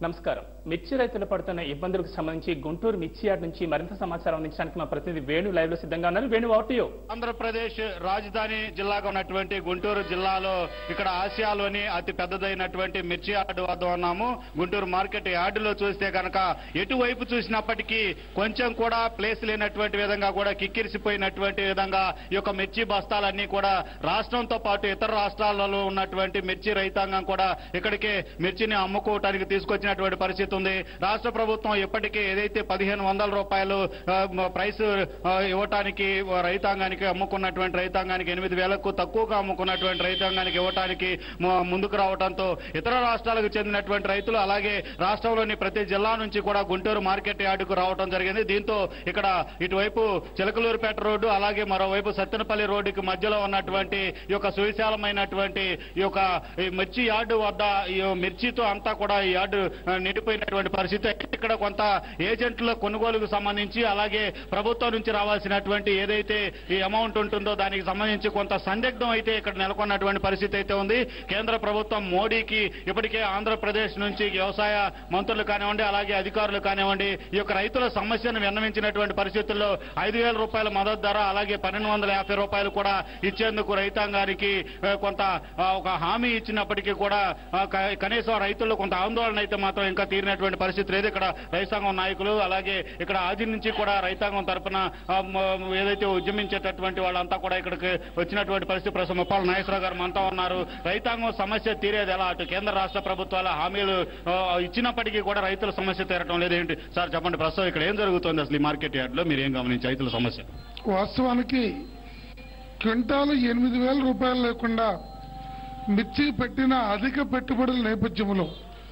నమస్కారం మిర్చి రైతులు పడుతున్న ఇబ్బందులకు సంబంధించి గుంటూరు మిర్చి యార్డ్ నుంచి మరింత సమాచారం అందించడానికి మా ప్రతినిధి వేణు లైవ్ లో సిద్ధంగా ఉన్నారు వేణు వాటియో ఆంధ్రప్రదేశ్ రాజధాని జిల్లాగా ఉన్నటువంటి గుంటూరు జిల్లాలో ఇక్కడ ఆసియాలోని అతి పెద్దదైనటువంటి మిర్చి యార్డు వద్ద ఉన్నాము గుంటూరు మార్కెట్ యార్డులో చూస్తే కనుక ఎటువైపు చూసినప్పటికీ కొంచెం కూడా ప్లేస్ లేనటువంటి విధంగా కూడా కిక్కిరిసిపోయినటువంటి విధంగా ఈ యొక్క మిర్చి బస్తాలన్నీ కూడా రాష్ట్రంతో పాటు ఇతర రాష్ట్రాలలో ఉన్నటువంటి మిర్చి రైతాంగం కూడా ఇక్కడికి మిర్చిని అమ్ముకోవటానికి తీసుకొచ్చినటువంటి పరిస్థితి ఉంది రాష్ట్ర ప్రభుత్వం ఇప్పటికే ఏదైతే పదిహేను వందల రూపాయలు ఆ, మ- ప్రైస్ ఆ, ఇవ్వటానికి రైతాంగానికి అమ్ముకున్నటువంటి రైతాంగానికి ఎనిమిది వేలకు తక్కువగా అమ్ముకున్నటువంటి రైతాంగానికి ఇవ్వటానికి మ- ముందుకు రావడంతో ఇతర రాష్ట్రాలకు చెందినటువంటి రైతులు అలాగే రాష్ట్రంలోని ప్రతి జిల్లా నుంచి కూడా గుంటూరు మార్కెట్ యార్డుకు రావడం జరిగింది దీంతో ఇక్కడ ఇటువైపు చిలకలూరుపేట రోడ్డు అలాగే మరోవైపు సత్తెనపల్లి రోడ్డుకి మధ్యలో ఉన్నటువంటి ఈ యొక్క సువిశాలమైనటువంటి ఈ యొక్క ఈ మిర్చి యార్డు వద్ద ఈ మిర్చితో అంతా కూడా ఈ యార్డు ఆ, నిండిపోయినటువంటి పరిస్థితి ఇక్కడ కొంత ఏజెంట్ల కొనుగోలుకు సంబంధించి అలాగే ప్రభుత్వం నుంచి రావాల్సినటువంటి ఏదైతే ఈ అమౌంట్ ఉంటుందో దానికి సంబంధించి కొంత సందిగ్ధం అయితే ఇక్కడ నెలకొన్నటువంటి పరిస్థితి అయితే ఉంది కేంద్ర ప్రభుత్వం మోడీకి ఇప్పటికే ఆంధ్రప్రదేశ్ నుంచి వ్యవసాయ మంత్రులు కానివ్వండి అలాగే అధికారులు కానివ్వండి ఈ యొక్క రైతుల సమస్యను విన్నవించినటువంటి పరిస్థితుల్లో ఐదు వేల రూపాయల మద్దతు ధర అలాగే పన్నెండు వందల యాభై రూపాయలు కూడా ఇచ్చేందుకు రైతాంగానికి ఆ, కొంత ఆ, ఒక హామీ ఇచ్చినప్పటికీ కూడా ఆ, క- కనీసం రైతుల్లో కొంత ఆందోళన అయితే మాత్రం ఇంకా తీరినటువంటి పరిస్థితి లేదు ఇక్కడ రైతాంగం నాయకులు అలాగే ఇక్కడ ఆది నుంచి కూడా రైతాంగం తరపున ఆ, మ- ఏదైతే ఉద్యమించేటటువంటి వాళ్ళంతా కూడా ఇక్కడికి వచ్చినటువంటి పరిస్థితి ప్రస్తుతం ముప్పాల నాగేశ్వరరావు గారు మనతో ఉన్నారు రైతాంగం సమస్య తీరేది ఎలా అటు కేంద్ర రాష్ట్ర ప్రభుత్వాల హామీలు ఆ, ఇచ్చినప్పటికీ కూడా రైతుల సమస్య తీరటం లేదు ఏంటి సార్ చెప్పండి ప్రస్తుతం ఇక్కడ ఏం జరుగుతుంది అసలు ఈ మార్కెట్ యార్డ్లో మీరు ఏం గమనించి రైతుల సమస్య వాస్తవానికి క్వింటాలు ఎనిమిది వేల రూపాయలు లేకుండా మిర్చి పెట్టిన అధిక పెట్టుబడుల నేపథ్యంలో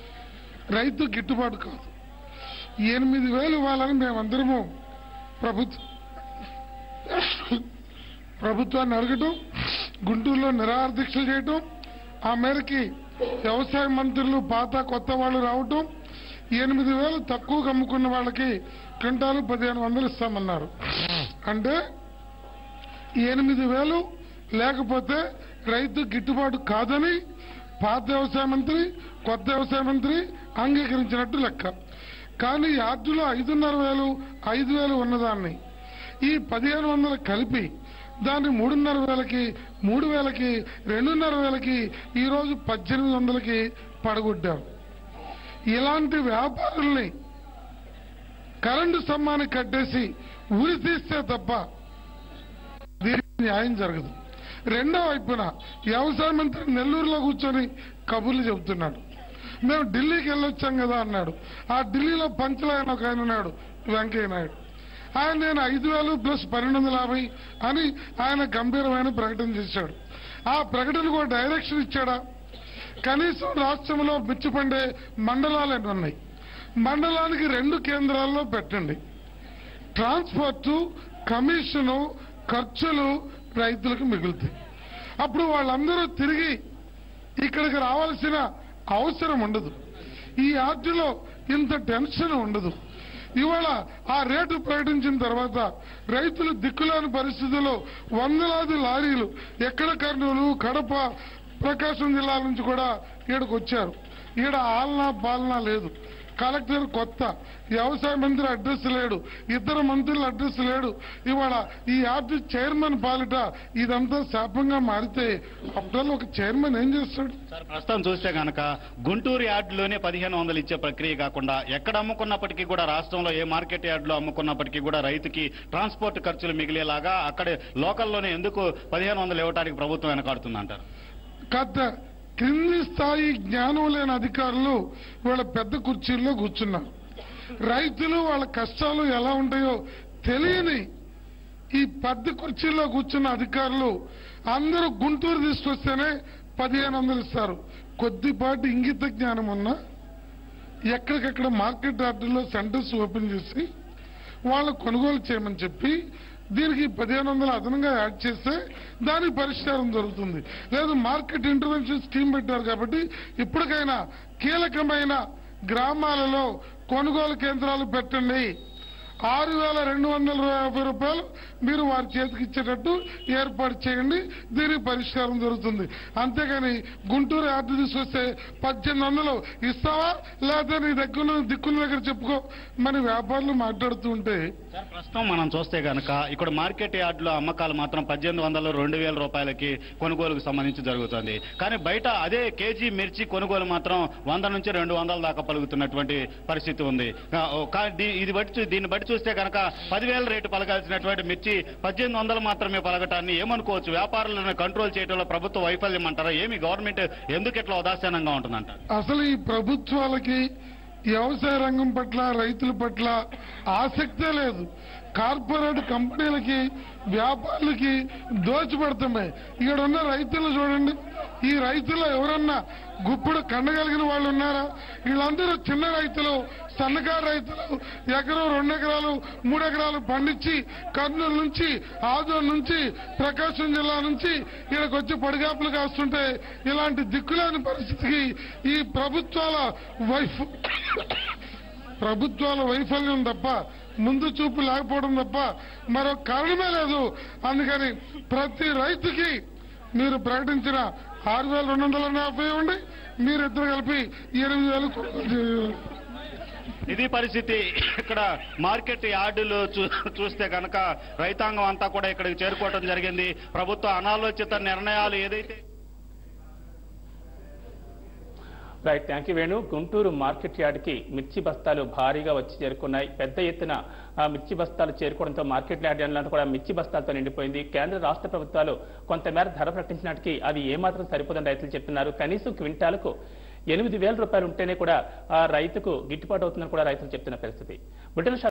రైతు గిట్టుబాటు కాదు ఎనిమిది వేలు ఇవ్వాలని మేమందరము ప్రభుత్వ ప్రభుత్వాన్ని అడగటం గుంటూరులో నిరాహార దీక్షలు చేయటం ఆ మేరకి వ్యవసాయ మంత్రులు పాత కొత్త వాళ్ళు రావటం ఎనిమిది వేలు తక్కువగా అమ్ముకున్న వాళ్ళకి క్వింటాలు పదిహేను వందలు ఇస్తామన్నారు అంటే ఎనిమిది వేలు లేకపోతే రైతు గిట్టుబాటు కాదని పాత వ్యవసాయ మంత్రి కొత్త వ్యవసాయ మంత్రి అంగీకరించినట్టు లెక్క కానీ యార్డులో ఐదున్నర వేలు ఐదు వేలు ఉన్నదాన్ని ఈ పదిహేను వందలు కలిపి దాన్ని మూడున్నర వేలకి మూడు వేలకి రెండున్నర వేలకి ఈరోజు పద్దెనిమిది వందలకి పడగొట్టారు ఇలాంటి వ్యాపారుల్ని కరెంటు స్తంభాన్ని కట్టేసి ఉరి తీస్తే తప్ప దీనికి న్యాయం జరగదు రెండో వైపున వ్యవసాయ మంత్రి నెల్లూరులో కూర్చొని కబుర్లు చెబుతున్నాడు మేము ఢిల్లీకి వెళ్ళొచ్చాం కదా అన్నాడు ఆ ఢిల్లీలో పంచలైన ఒక ఆయన ఉన్నాడు వెంకయ్య నాయుడు ఆయన నేను ఐదు వేలు ప్లస్ పన్నెండు వందల యాభై అని ఆయన గంభీరమైన ప్రకటన చేశాడు ఆ ప్రకటనకు ఒక డైరెక్షన్ ఇచ్చాడా కనీసం రాష్ట్రంలో మిర్చి పండే మండలాలు ఎన్ని ఉన్నాయి మండలానికి రెండు కేంద్రాల్లో పెట్టండి ట్రాన్స్పోర్టు కమిషను ఖర్చులు రైతులకు మిగులుతాయి అప్పుడు వాళ్ళందరూ తిరిగి ఇక్కడికి రావాల్సిన అవసరం ఉండదు ఈ ఆర్టీలో ఇంత టెన్షన్ ఉండదు ఇవాళ ఆ రేటు ప్రకటించిన తర్వాత రైతులు దిక్కులేని పరిస్థితుల్లో వందలాది లారీలు ఎక్కడ కర్నూలు కడప ప్రకాశం జిల్లాల నుంచి కూడా ఈడకు వచ్చారు ఈడ ఆలనా పాలనా లేదు కలెక్టర్ కొత్త వ్యవసాయ మంత్రి అడ్రస్ లేడు ఇద్దరు మంత్రుల అడ్రస్ లేడు ఇవాళ ఈ యార్డు చైర్మన్ పాలిట ఇదంతా శాపంగా మారితే అప్పుడు ఒక చైర్మన్ ఏం చేస్తాడు సార్ ప్రస్తుతం చూస్తే కనుక గుంటూరు యార్డులోనే పదిహేను వందలు ఇచ్చే ప్రక్రియ కాకుండా ఎక్కడ అమ్ముకున్నప్పటికీ కూడా రాష్ట్రంలో ఏ మార్కెట్ యార్డులో అమ్ముకున్నప్పటికీ కూడా రైతుకి ట్రాన్స్పోర్ట్ ఖర్చులు మిగిలేలాగా అక్కడే లోకల్లోనే ఎందుకు పదిహేను వందలు ఇవ్వడానికి ప్రభుత్వం వెనకాడుతుందంటారు గత క్రింది స్థాయి జ్ఞానం లేని అధికారులు వాళ్ళ పెద్ద కుర్చీల్లో కూర్చున్నారు రైతులు వాళ్ళ కష్టాలు ఎలా ఉంటాయో తెలియని ఈ పెద్ద కుర్చీల్లో కూర్చున్న అధికారులు అందరూ గుంటూరు తీసుకొస్తేనే పదిహేను వందలు ఇస్తారు కొద్దిపాటి ఇంగిత జ్ఞానం ఉన్నా ఎక్కడికక్కడ మార్కెట్ యార్డుల్లో సెంటర్స్ ఓపెన్ చేసి వాళ్ళు కొనుగోలు చేయమని చెప్పి దీనికి పదిహేను వందలు అదనంగా యాడ్ చేస్తే దానికి పరిష్కారం జరుగుతుంది లేదు మార్కెట్ ఇంటర్వెన్షన్ స్కీమ్ పెట్టారు కాబట్టి ఇప్పటికైనా కీలకమైన గ్రామాలలో కొనుగోలు కేంద్రాలు పెట్టండి ఆరు వేల రెండు వందల యాభై రూపాయలు మీరు వారి చేతికి ఇచ్చేటట్టు ఏర్పాటు చేయండి దీనికి పరిష్కారం జరుగుతుంది అంతేగాని గుంటూరు యార్డు తీసుకొస్తే పద్దెనిమిది వందలు ఇస్తావా లేదా నీ దగ్గర దిక్కుల దగ్గర చెప్పుకో మరి వ్యాపారులు మాట్లాడుతూ ఉంటే సార్ ప్రస్తుతం మనం చూస్తే గనక ఇక్కడ మార్కెట్ యార్డులో అమ్మకాలు మాత్రం పద్దెనిమిది వందలు రెండు వేల రూపాయలకి కొనుగోలుకు సంబంధించి జరుగుతుంది కానీ బయట అదే కేజీ మిర్చి కొనుగోలు మాత్రం వంద నుంచి రెండు వందల దాకా పలుకుతున్నటువంటి పరిస్థితి ఉంది ఆ, ఓ, కా- దీ- ఇది బట్టి చూ- దీన్ని బట్టి చూస్తే కనుక పదివేల రేటు పలకాల్సినటువంటి మిర్చి పద్దెనిమిది వందలు మాత్రమే పలకటాన్ని ఏమనుకోవచ్చు వ్యాపారులను కంట్రోల్ చేయడంలో ప్రభుత్వ వైఫల్యం అంటారా ఏమి గవర్నమెంట్ ఎందుకు ఇట్లా ఉదాసీనంగా ఉంటుందంటారు అసలు ఈ ప్రభుత్వాలకి వ్యవసాయ రంగం పట్ల రైతుల పట్ల ఆసక్తే లేదు కార్పొరేట్ కంపెనీలకి వ్యాపారులకి దోచిపెడతామే ఇక్కడ ఉన్న రైతులు చూడండి ఈ రైతులు ఎవరన్నా గుప్పుడు కండగలిగిన వాళ్ళు ఉన్నారా వీళ్ళందరూ చిన్న రైతులు సన్నకారు రైతులు ఎకరం రెండు ఎకరాలు మూడు ఎకరాలు పండించి కర్నూలు నుంచి ఆదోన్ నుంచి ప్రకాశం జిల్లా నుంచి ఇక్కడికి వచ్చి పడిగాపులు కాస్తుంటే ఇలాంటి దిక్కులేని పరిస్థితికి ఈ ప్రభుత్వాల వైఫ్ ప్రభుత్వాల వైఫల్యం తప్ప ముందు చూపు లేకపోవడం తప్ప మరో కారణమే లేదు అందుకని ప్రతి రైతుకి మీరు ప్రకటించిన ఆరు వేల రెండు వందల యాభై ఇవ్వండి మీరిద్దరు కలిపి ఎనిమిది వేలు కొనుగోలు చేయాలి. ఇది పరిస్థితి ఇక్కడ మార్కెట్ యార్డులు చూ- చూస్తే కనుక రైతాంగం అంతా కూడా ఇక్కడికి చేరుకోవడం జరిగింది ప్రభుత్వ అనాలోచిత నిర్ణయాలు ఏదైతే right thank you Venu Guntur market యార్డ్కి మిర్చి బస్తాలు భారీగా వచ్చి చేరుకున్నాయి పెద్ద ఎత్తున ఆ మిర్చి బస్తాలు చేరుకోవడంతో మార్కెట్ యార్డ్ అంతా కూడా మిర్చి బస్తాలతో నిండిపోయింది కేంద్ర రాష్ట్ర ప్రభుత్వాలు కొంతమేర ధర ప్రకటించినట్టుకి అది ఏమాత్రం సరిపోదని రైతులు చెప్తున్నారు కనీసం క్వింటాలకు ఎనిమిది వేల రూపాయలు ఉంటేనే కూడా ఆ రైతుకు గిట్టుబాటు అవుతుందని కూడా రైతులు చెప్తున్న పరిస్థితి బ్రిటన్